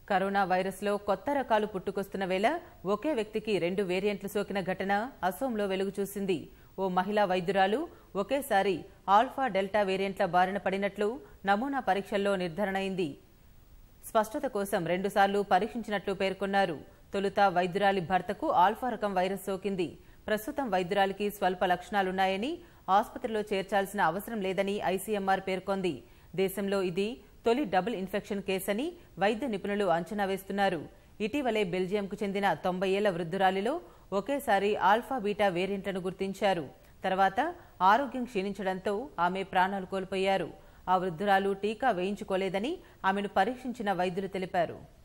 corona వైరస్లో కొత్త రకాలు పుట్టుకొస్తున్న వేళ ఒకే వ్యక్తికి రెండు వేరియంట్లు సోకిన ఘటన అసోంలో వెలుగు చూసింది ఓ మహిళా వైద్యురాలు ఒకేసారి ఆల్ఫా డెల్టా వేరియంట్ల బారిన పడినట్లు నమూనా పరీక్షల్లో నిర్ధారణ అయింది స్పష్టత కోసం రెండుసార్లు పరీక్షించినట్లు పేర్కొన్నారు తొలుత వైద్యురాలి భర్తకు ఆల్ఫా రకం వైరస్ సోకింది ప్రస్తుతం వైద్యురాలికి స్వల్ప లక్షణాలున్నాయని ఆసుపత్రిలో చేర్చాల్సిన అవసరం లేదని ఐసీఎంఆర్ పేర్కొంది దేశంలో ఇది తొలి డబుల్ ఇన్ఫెక్షన్ కేసని వైద్య నిపుణులు అంచనా వేస్తున్నారు ఇటీవలే బెల్జియంకు చెందిన తొంభై ఏళ్ల వృద్ధురాలిలో ఒకేసారి ఆల్ఫా బీటా వేరియంట్లను గుర్తించారు తర్వాత ఆరోగ్యం క్షీణించడంతో ఆమె ప్రాణాలు కోల్పోయారు ఆ వృద్ధురాలు టీకా వేయించుకోలేదని ఆమెను పరీక్షించిన వైద్యులు తెలిపారు